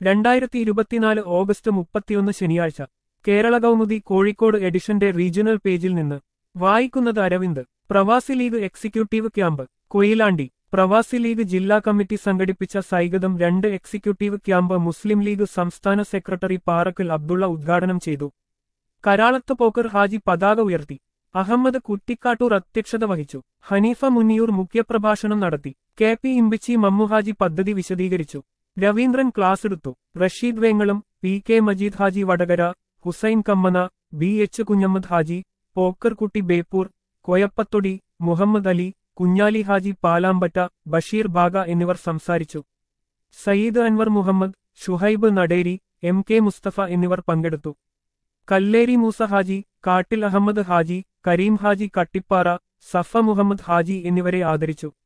രണ്ടായിരത്തി ഇരുപത്തിനാല് ഓഗസ്റ്റ് മുപ്പത്തിയൊന്ന് ശനിയാഴ്ച കേരള കൗമുദി കോഴിക്കോട് എഡിഷന്റെ റീജിയണൽ പേജിൽ നിന്ന് വായിക്കുന്നത് അരവിന്ദ് പ്രവാസി ലീഗ് എക്സിക്യൂട്ടീവ് ക്യാമ്പ് കൊയിലാണ്ടി പ്രവാസി ലീഗ് ജില്ലാ കമ്മിറ്റി സംഘടിപ്പിച്ച സൈഗതം രണ്ട് എക്സിക്യൂട്ടീവ് ക്യാമ്പ് മുസ്ലിം ലീഗ് സംസ്ഥാന സെക്രട്ടറി പാറക്കൽ അബ്ദുള്ള ഉദ്ഘാടനം ചെയ്തു കരാളത്ത് പോക്കർ ഹാജി പതാക ഉയർത്തി അഹമ്മദ് കുറ്റിക്കാട്ടൂർ അധ്യക്ഷത വഹിച്ചു ഹനീഫ മുന്നിയൂർ മുഖ്യപ്രഭാഷണം നടത്തി കെ പി ഇമ്പിച്ചി മമ്മുഹാജി പദ്ധതി വിശദീകരിച്ചു രവീന്ദ്രൻ ക്ലാസ് എടുത്തു Rasheed Vengalam P K Majeed Haji Vadakara Hussain Kammana B H Kunhammad Haji Pokkarkutty Beypore Koyappathodi Muhammad Ali Kunhali Haji Palambatta Basheer Baga എന്നിവർ സംസാരിച്ചു സയ്യിദ് അൻവർ മുഹമ്മദ് ഷുഹൈബ് നടേരി എം കെ മുസ്തഫ എന്നിവർ പങ്കെടുത്തു കല്ലേരി മൂസ ഹാജി കാട്ടിൽ അഹമ്മദ് ഹാജി കരീം ഹാജി കട്ടിപ്പാറ സഫ മുഹമ്മദ് ഹാജി എന്നിവരെ ആദരിച്ചു